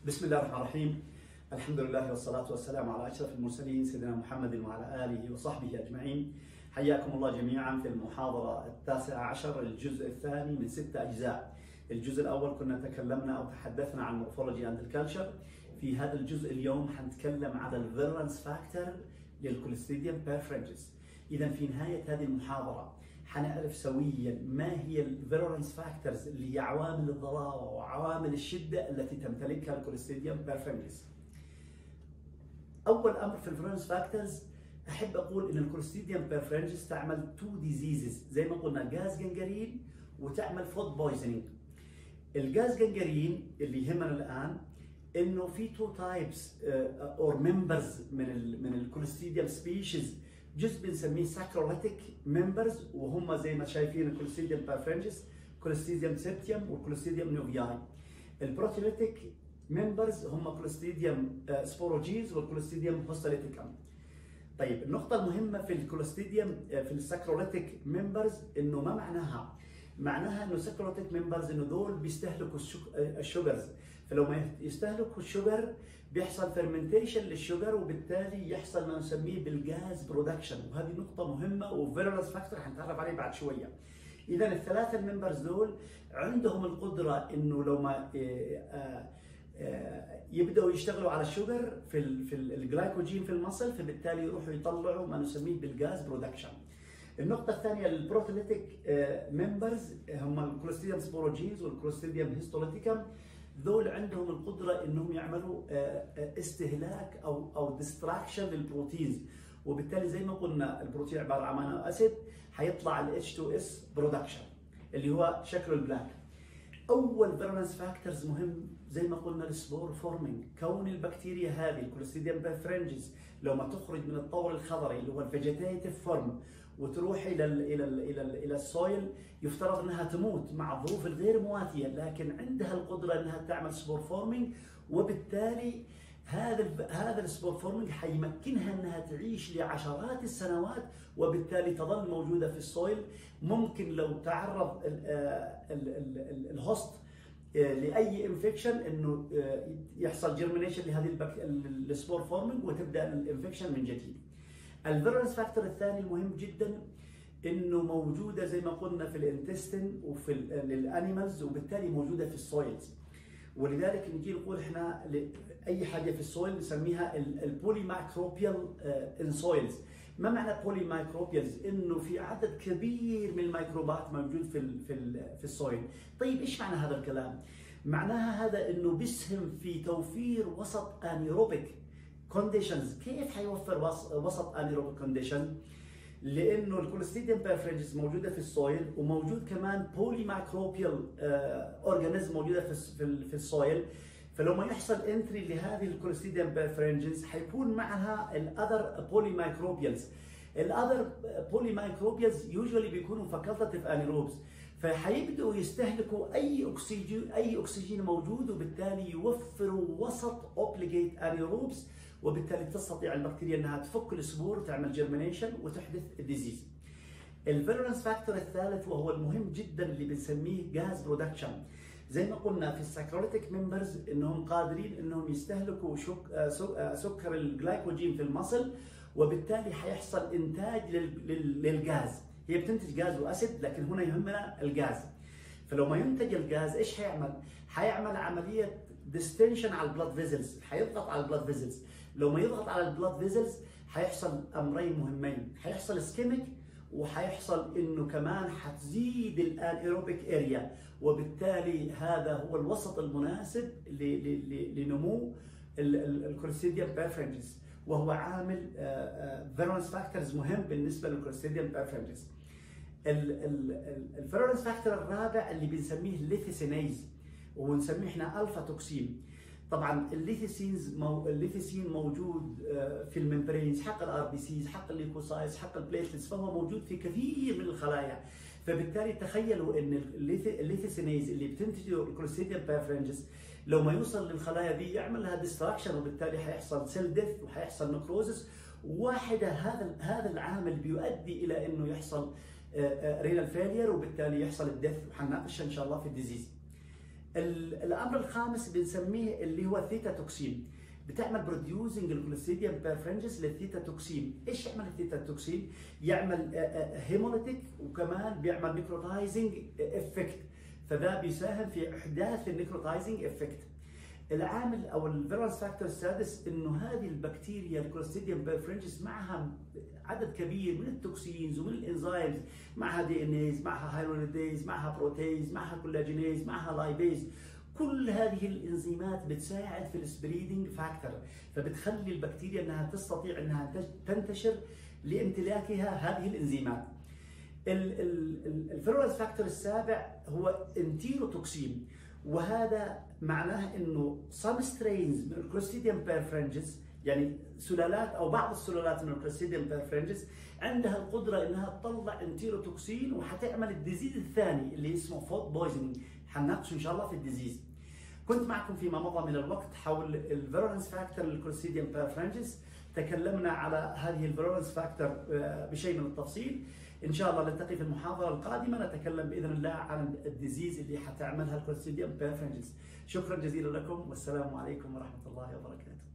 بسم الله الرحمن الرحيم الحمد لله والصلاة والسلام على أشرف المرسلين سيدنا محمد وعلى آله وصحبه أجمعين حياكم الله جميعا في المحاضرة التاسعة عشر الجزء الثاني من ستة أجزاء الجزء الأول كنا تكلمنا أو تحدثنا عن مورفولوجي أند الكالتشر في هذا الجزء اليوم حنتكلم على الفيرلنس فاكتور للكوليستيديوم بيرفرنجز إذا في نهاية هذه المحاضرة حنعرف سويا ما هي الفيرولنس فاكتورز اللي هي عوامل الضراوه وعوامل الشده التي تمتلكها الكوليستيديوم بيرفنجز. اول امر في الفيرولنس فاكتورز احب اقول ان الكوليستيديوم بيرفرنجز تعمل تو ديزيزز زي ما قلنا جاز جنجرين وتعمل فود بويزنينج. الجاز جنجرين اللي يهمنا الان انه في تو تايبس اور ممبرز من ال من الكوليستيديوم سبيشيز جزء بنسميه ساكروليتيك ممبرز وهم زي ما شايفين الكوليستيديوم بارفرنجس كوليستيديوم سيبتيوم والكوليستيديوم نوفياي البروتيليتيك ممبرز هم كوليستيديوم سبوروجيز والكوليستيديوم هوستاليتيكم طيب النقطة المهمة في الكوليستيديوم في الساكروليتيك ممبرز انه ما معناها؟ معناها انه ساكروليتيك ممبرز انه دول بيستهلكوا الشوجرز فلو ما يستهلكوا الشوجر بيحصل فرمنتيشن للشوجر وبالتالي يحصل ما نسميه بالجاز برودكشن وهذه نقطة مهمة وفيرولنس فاكتور حنتعرف عليه بعد شوية. إذا الثلاثة الممبرز دول عندهم القدرة إنه لو ما يبدأوا يشتغلوا على الشوجر في ال في الجلايكوجين في المصل فبالتالي يروحوا يطلعوا ما نسميه بالجاز برودكشن. النقطة الثانية البروتيليتيك ممبرز هم الكوليستيديوم سبوروجينز والكوليستيديوم هيستوليتيكم ذول عندهم القدره انهم يعملوا استهلاك او او ديستراكشن للبروتينز وبالتالي زي ما قلنا البروتين عباره عن امينو اسيد حيطلع ال H2S برودكشن اللي هو شكله البلاك اول فيرنس فاكتورز مهم زي ما قلنا السبور فورمينج كون البكتيريا هذه الكوليستيديوم بافرنجز لو ما تخرج من الطور الخضري اللي هو الفيجيتيتيف فورم وتروح الى ال الى ال الى ال الى السويل يفترض انها تموت مع الظروف الغير مواتيه لكن عندها القدره انها تعمل سبور فورمينج وبالتالي هذا هذا السبور فورمينج حيمكنها انها تعيش لعشرات السنوات وبالتالي تظل موجوده في السويل ممكن لو تعرض الهوست لاي انفكشن انه يحصل جيرمينيشن لهذه السبور فورمينج وتبدا الانفكشن من جديد. الفيرنس فاكتور الثاني المهم جدا انه موجوده زي ما قلنا في الانتستين وفي الانيمالز وبالتالي موجوده في السويلز ولذلك نجي نقول احنا اي حاجه في السويل نسميها البولي مايكروبيال ان سويلز ما معنى بولي مايكروبيالز انه في عدد كبير من الميكروبات موجود في ال في ال في السويل طيب ايش معنى هذا الكلام معناها هذا انه بيسهم في توفير وسط انيروبيك كونديشنز كيف حيوفر وسط انيروبيك كونديشن لانه الكوليستيديوم بيرفرنجز موجوده في السويل وموجود كمان بولي مايكروبيال اورجانيزم موجوده في في السويل فلو ما يحصل انتري لهذه الكوليستيديوم بيرفرنجز حيكون معها الاذر بولي مايكروبيالز الاذر بولي مايكروبيالز يوجوالي بيكونوا فاكولتاتيف انيروبز فحيبداوا يستهلكوا اي اكسجين اي اكسجين موجود وبالتالي يوفروا وسط اوبليجيت انيروبز وبالتالي تستطيع البكتيريا انها تفك السبور وتعمل جيرمينيشن وتحدث الديزيز. الفيرولنس فاكتور الثالث وهو المهم جدا اللي بنسميه جاز برودكشن. زي ما قلنا في الساكروليتيك ممبرز انهم قادرين انهم يستهلكوا شك سكر الجلايكوجين في المصل وبالتالي حيحصل انتاج للغاز. هي بتنتج غاز واسيد لكن هنا يهمنا الغاز. فلو ما ينتج الغاز ايش حيعمل؟ حيعمل عمليه ديستنشن على البلاد فيزلز، حيضغط على البلاد فيزلز. لو ما يضغط على البلاد فيزلز حيحصل امرين مهمين حيحصل اسكيميك وحيحصل انه كمان حتزيد الانيروبيك اريا وبالتالي هذا هو الوسط المناسب لنمو الكوليستيديوم بيرفرنجز وهو عامل فيرونس فاكتورز مهم بالنسبه للكوليستيديوم بيرفرنجز الفيرونس فاكتور الرابع اللي بنسميه الليثيسينيز ونسميه احنا الفا توكسين طبعا الليثيسينز مو... الليثيسين موجود في الممبرينز حق الار بي سيز حق الليكوسايتس حق البليتلتس فهو موجود في كثير من الخلايا فبالتالي تخيلوا ان الليثيسينيز اللي بتنتجه الكوليستيديوم بافرنجز لو ما يوصل للخلايا دي يعمل لها ديستراكشن وبالتالي حيحصل سيل ديث وحيحصل نكروزس واحده هذا هذا العامل بيؤدي الى انه يحصل رينال فيلير وبالتالي يحصل الديث وحنناقش ان شاء الله في الديزيز الامر الخامس بنسميه اللي هو الثيتا توكسين بتعمل بروديوسنج الكلوستيديوم بيرفرنجس للثيتا توكسين، ايش يعمل الثيتا توكسين؟ يعمل هيموليتيك وكمان بيعمل نيكروتايزنج افكت فذا بيساهم في احداث النيكروتايزنج افكت العامل او الفيرونس فاكتور السادس انه هذه البكتيريا الكلوستيديوم بيرفرنجس معها عدد كبير من التوكسينز ومن الانزيمز معها دي ان ايز معها هايرونيديز معها بروتيز معها كولاجينيز معها لايبيز كل هذه الانزيمات بتساعد في السبريدنج فاكتور فبتخلي البكتيريا انها تستطيع انها تنتشر لامتلاكها هذه الانزيمات الفيرولنس فاكتور السابع هو انتيروتوكسين وهذا معناه انه some strains من الكلوستيديوم بيرفرنجس يعني سلالات او بعض السلالات من الكلوستيديوم بيرفرنجس عندها القدره انها تطلع انتيروتوكسين وحتعمل الديزيز الثاني اللي اسمه فود بويزنينج حنناقشه ان شاء الله في الديزيز كنت معكم فيما مضى من الوقت حول الفيرولنس فاكتور للكلوستيديوم بيرفرنجس تكلمنا على هذه الفيرولنس فاكتور بشيء من التفصيل ان شاء الله نلتقي في المحاضره القادمه نتكلم باذن الله عن الديزيز اللي حتعملها الكلوستيديوم بيرفرنجس شكرا جزيلا لكم والسلام عليكم ورحمه الله وبركاته